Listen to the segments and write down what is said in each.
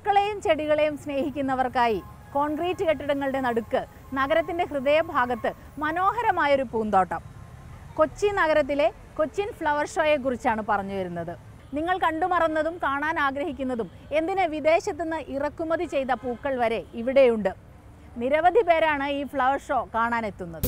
പൂക്കളെയും ചെടികളെയും സ്നേഹിക്കുന്നവർക്കായി കോൺക്രീറ്റ് കെട്ടിടങ്ങളുടെ നടുക്ക് നഗരത്തിൻ്റെ ഹൃദയഭാഗത്ത് മനോഹരമായൊരു പൂന്തോട്ടം കൊച്ചി നഗരത്തിലെ കൊച്ചിൻ ഫ്ലവർ ഷോയെക്കുറിച്ചാണ് പറഞ്ഞു വരുന്നത് നിങ്ങൾ കണ്ടുമറന്നതും കാണാൻ ആഗ്രഹിക്കുന്നതും എന്തിന് വിദേശത്തുനിന്ന് ഇറക്കുമതി ചെയ്ത പൂക്കൾ വരെ ഇവിടെയുണ്ട് നിരവധി പേരാണ് ഈ ഫ്ലവർ ഷോ കാണാനെത്തുന്നത്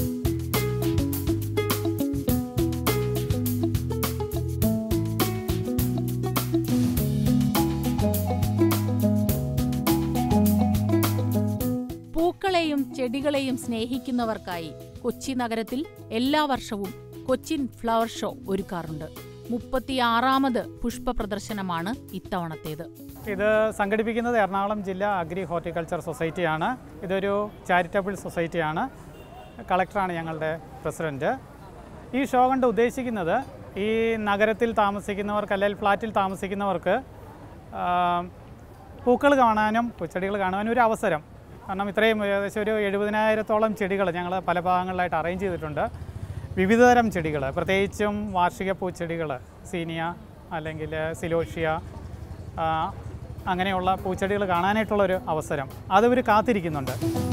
പൂക്കളെയും ചെടികളെയും സ്നേഹിക്കുന്നവർക്കായി കൊച്ചി നഗരത്തിൽ എല്ലാ വർഷവും കൊച്ചിൻ ഫ്ലവർ ഷോ ഒരുക്കാറുണ്ട് മുപ്പത്തിയാറാമത് പുഷ്പ പ്രദർശനമാണ് ഇത്തവണത്തേത് ഇത് സംഘടിപ്പിക്കുന്നത് എറണാകുളം ജില്ലാ അഗ്രി ഹോർട്ടിക്കൾച്ചർ സൊസൈറ്റിയാണ് ഇതൊരു ചാരിറ്റബിൾ സൊസൈറ്റിയാണ് കളക്ടറാണ് ഞങ്ങളുടെ പ്രസിഡൻറ്റ് ഈ ഷോ കൊണ്ട് ഉദ്ദേശിക്കുന്നത് ഈ നഗരത്തിൽ താമസിക്കുന്നവർക്ക് അല്ലെങ്കിൽ ഫ്ലാറ്റിൽ താമസിക്കുന്നവർക്ക് ആ, പൂക്കൾ കാണാനും പൂച്ചെടികൾ കാണാനും ഒരു അവസരം കാരണം ഇത്രയും ഏകദേശം ഒരു എഴുപതിനായിരത്തോളം ചെടികൾ ഞങ്ങൾ പല ഭാഗങ്ങളിലായിട്ട് അറേഞ്ച് ചെയ്തിട്ടുണ്ട് വിവിധതരം ചെടികൾ പ്രത്യേകിച്ചും വാർഷിക പൂച്ചെടികൾ സീനിയ അല്ലെങ്കിൽ സിലോഷ്യ ആ, അങ്ങനെയുള്ള പൂച്ചെടികൾ കാണാനായിട്ടുള്ളൊരു അവസരം അതിവർ കാത്തിരിക്കുന്നുണ്ട്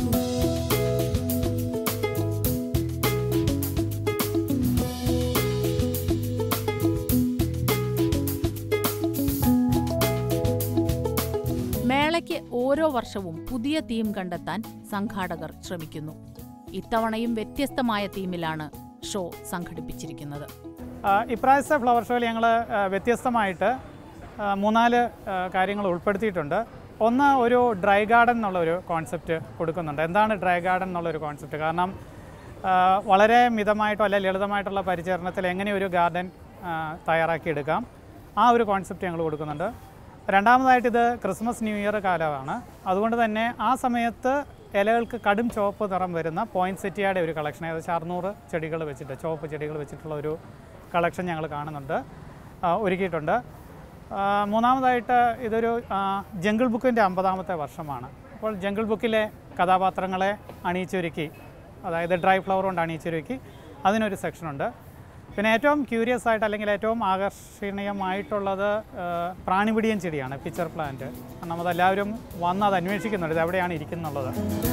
മേളയ്ക്ക് ഓരോ വർഷവും പുതിയ തീം കണ്ടെത്താൻ സംഘാടകർ ശ്രമിക്കുന്നു ഇത്തവണയും വ്യത്യസ്തമായ തീമിലാണ് ഷോ സംഘടിപ്പിച്ചിരിക്കുന്നത് ആ, ഇപ്രാവശ്യത്തെ ഫ്ലവർ ഷോയിൽ ഞങ്ങൾ വ്യത്യസ്തമായിട്ട് ആ, മൂന്നാല് ആ, കാര്യങ്ങൾ ഉൾപ്പെടുത്തിയിട്ടുണ്ട് ഒന്ന് ഒരു ഡ്രൈ ഗാർഡൻ എന്നുള്ളൊരു കോൺസെപ്റ്റ് കൊടുക്കുന്നുണ്ട് എന്താണ് ഡ്രൈ ഗാർഡൻ എന്നുള്ളൊരു കോൺസെപ്റ്റ് കാരണം ആ, വളരെ മിതമായിട്ടോ അല്ല ലളിതമായിട്ടുള്ള പരിചരണത്തിൽ എങ്ങനെ ഒരു ഗാർഡൻ തയ്യാറാക്കിയെടുക്കാം ആ ഒരു കോൺസെപ്റ്റ് ഞങ്ങൾ കൊടുക്കുന്നുണ്ട് രണ്ടാമതായിട്ട് ഇത് ക്രിസ്മസ് ന്യൂ ഇയർ കാലമാണ് അതുകൊണ്ട് തന്നെ ആ സമയത്ത് ഇലകൾക്ക് കടും ചുവപ്പ് നിറം വരുന്ന പോയിന്റ് സെറ്റിയുടെ ഒരു കളക്ഷൻ ഏകദേശം അറുന്നൂറ് ചെടികൾ വെച്ചിട്ട് ചുവപ്പ് ചെടികൾ വെച്ചിട്ടുള്ള ഒരു കളക്ഷൻ ഞങ്ങൾ കാണുന്നുണ്ട് ആ, ഒരുക്കിയിട്ടുണ്ട് ആ, മൂന്നാമതായിട്ട് ഇതൊരു ആ, ജംഗിൾ ബുക്കിൻ്റെ അമ്പതാമത്തെ വർഷമാണ് അപ്പോൾ ജംഗിൾ ബുക്കിലെ കഥാപാത്രങ്ങളെ അണിയിച്ചൊരുക്കി അതായത് ഡ്രൈ ഫ്ലവർ കൊണ്ട് അണിയിച്ചൊരുക്കി അതിനൊരു സെക്ഷനുണ്ട് പിന്നെ ഏറ്റവും ക്യൂരിയസ് ആയിട്ട് അല്ലെങ്കിൽ ഏറ്റവും ആകർഷണീയമായിട്ടുള്ളത് ആ, പ്രാണിപിടിയൻ ചെടിയാണ് പിക്ചർ പ്ലാന്റ് കാരണം അതെല്ലാവരും വന്ന് അത് അന്വേഷിക്കുന്നുണ്ട് ഇത് എവിടെയാണ് ഇരിക്കുന്നുള്ളത്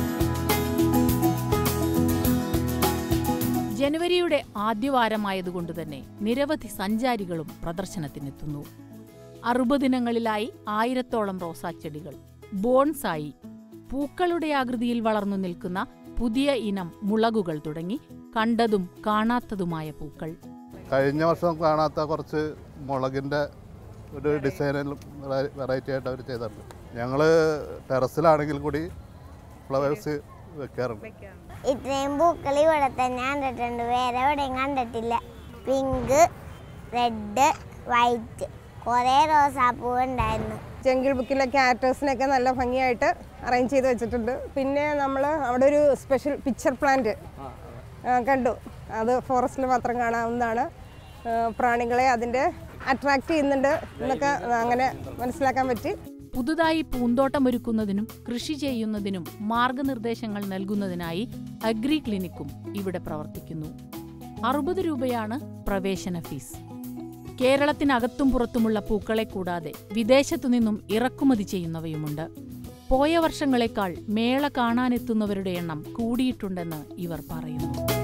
ജനുവരിയുടെ ആദ്യവാരമായതുകൊണ്ട് തന്നെ നിരവധി സഞ്ചാരികളും പ്രദർശനത്തിനെത്തുന്നു അറുപതിനങ്ങളിലായി ആയിരത്തോളം റോസാച്ചെടികൾ ബോൺസായി പൂക്കളുടെ ആകൃതിയിൽ വളർന്നു നിൽക്കുന്ന പുതിയ ഇനം മുളകുകൾ തുടങ്ങി കണ്ടതും കാണാത്തതുമായ പൂക്കൾ കഴിഞ്ഞ വർഷം കാണാത്ത കുറച്ച് മുളകിൻ്റെ ഒരു ഡിസൈനിൽ വെറൈറ്റി ആയിട്ട് അവർ ചെയ്തിട്ടുണ്ട് ഞങ്ങൾ ടെറസിലാണെങ്കിൽ കൂടി ഫ്ലവേഴ്സ് വെക്കാറുണ്ട് ഇത്രയും പൂക്കൾ ഇവിടെ തന്നെ കണ്ടിട്ടുണ്ട് വേറെ എവിടെയും കണ്ടിട്ടില്ല പിങ്ക് റെഡ് വൈറ്റ് കുറേ റോസാപ്പൂ ഉണ്ടായിരുന്നു ജംഗിൾ ബുക്കിലെ ക്യാരക്ടേഴ്സിനൊക്കെ നല്ല ഭംഗിയായിട്ട് അറേഞ്ച് ചെയ്ത് വെച്ചിട്ടുണ്ട് പിന്നെ നമ്മൾ അവിടെ ഒരു സ്പെഷ്യൽ പിക്ചർ പ്ലാന്റ് കണ്ടു അത് ഫോറസ്റ്റിൽ മാത്രം കാണാവുന്നതാണ് ആ, പ്രാണികളെ അതിൻ്റെ അട്രാക്റ്റ് ചെയ്യുന്നുണ്ട് എന്നൊക്കെ അങ്ങനെ മനസ്സിലാക്കാൻ പറ്റി പുതുതായി പൂന്തോട്ടമൊരുക്കുന്നതിനും കൃഷി ചെയ്യുന്നതിനും മാർഗനിർദ്ദേശങ്ങൾ നൽകുന്നതിനായി അഗ്രി ക്ലിനിക്കും ഇവിടെ പ്രവർത്തിക്കുന്നു അറുപത് രൂപയാണ് പ്രവേശന ഫീസ് കേരളത്തിനകത്തും പുറത്തുമുള്ള പൂക്കളെ കൂടാതെ വിദേശത്തു നിന്നും ഇറക്കുമതി ചെയ്യുന്നവയുമുണ്ട് പോയ വർഷങ്ങളെക്കാൾ മേള കാണാനെത്തുന്നവരുടെ എണ്ണം കൂടിയിട്ടുണ്ടെന്ന് ഇവർ പറയുന്നു